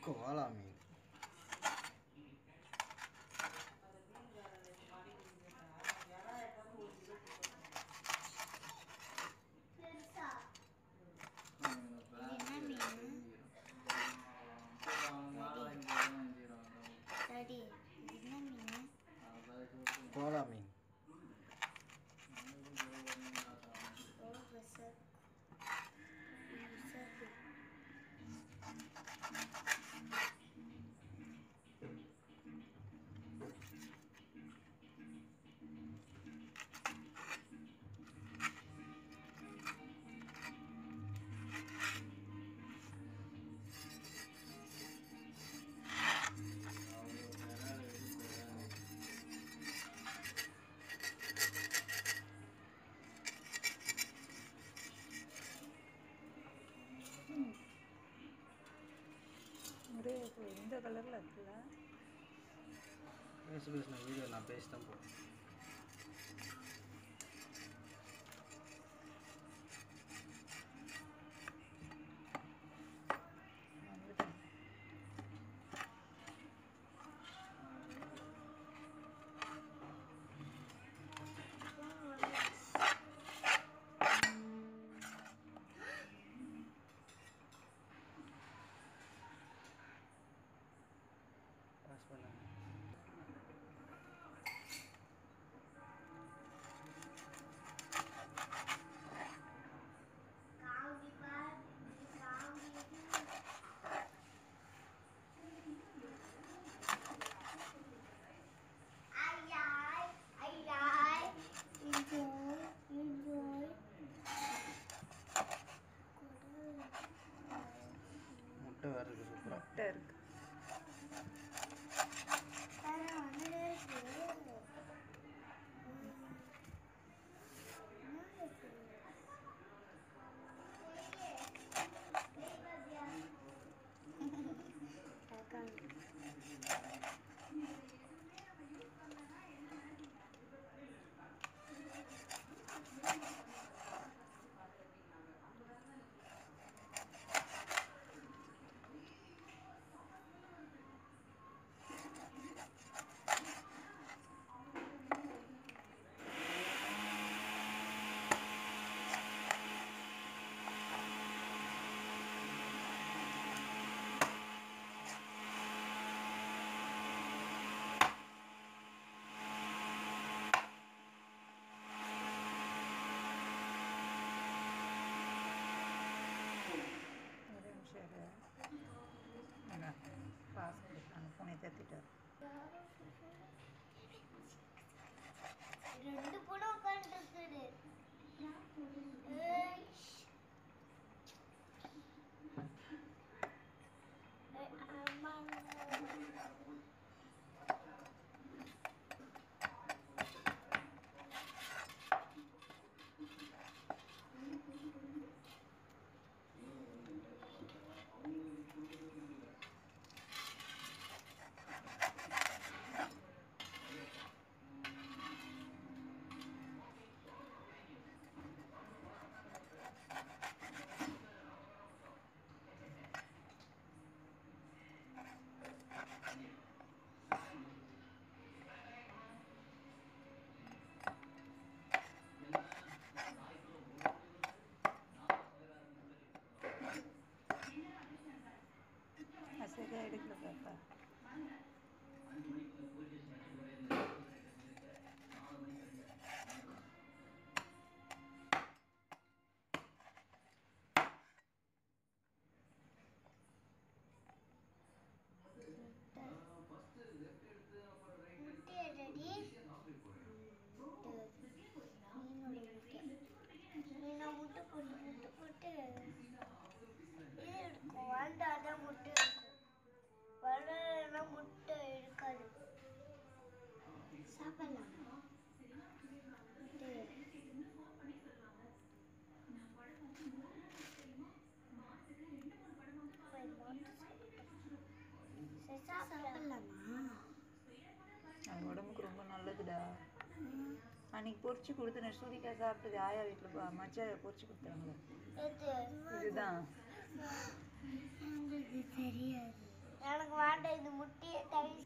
Cola மீன் daddy இது என்ன மீன் Cola மீன் ஓ விசக் விசக் ஒரே இந்த கலரில் இருக்குல்ல பேச பேசின வீடியோ நான் பேசி தான் போகிறேன் வந்துட்டேன் பாஸ் பண்ணாங்க காந்தி பார் காந்தி ஐயாய் ஐயாய் enjoy enjoy முட்டை வேறு இருக்குது சூப்பராக முட்டை இருக்கு வேற வந்துட்டே இருக்கு ஒரே நிமிஷம் இரு. என்ன பாஸ் கொடுத்தாங்க பூனை தத்திட்டார் ரெண்டு படம் உட்காந்துருக்குது ஏய். ஏய், ஆமாங்க. சரியாக எடுக்கல பாப்பா முட்டை எடுடி. முட்டை. மீனோட முட்டை. மீனா முட்டை போட்டு முட்டை போட்டு இது இருக்கும் வந்தாதான் முட்டை இருக்கும் வரலைன்னா முட்டை இருக்காது சாப்பிடலாம் முட்டை சரி, சாப்பிடலாமா அது உடம்புக்கு ரொம்ப நல்லதுடா அன்னைக்கு பொரிச்சு கொடுத்தேன் சூரிக்கா சாப்பிட்டது ஆயா வீட்டில் மச்சா பொரிச்சு கொடுத்தாங்களே எது இதுதான் எங்களுக்கு தெரியாது வேண்டாம் இது முட்டையை தவிர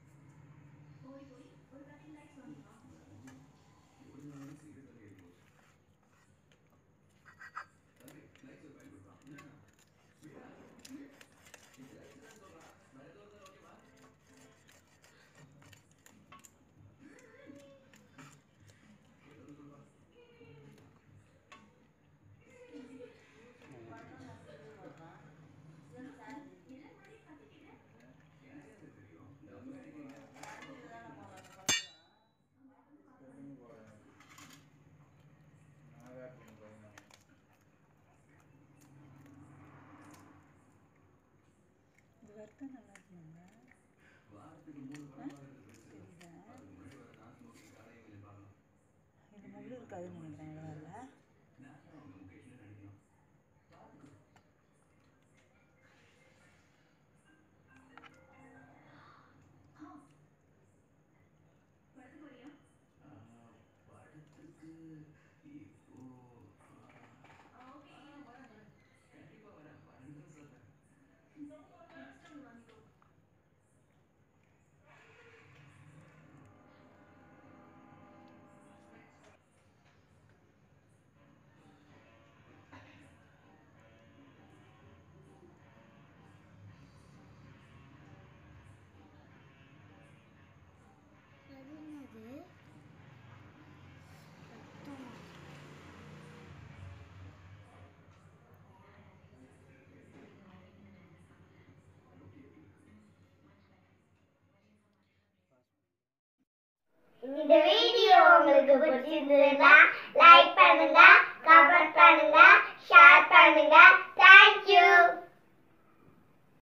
இது வறுத்தா நல்லா இருக்குங்க இது முள்ளு இருக்காதுன்னு நினைக்கிறேன் இல்லை அது என்னது ரத்தமா? இந்த வீடியோ உங்களுக்கு பிடிச்சிருந்ததுன்னா லைக் பண்ணுங்க கமெண்ட் பண்ணுங்க ஷேர் பண்ணுங்க தேங்க்யூ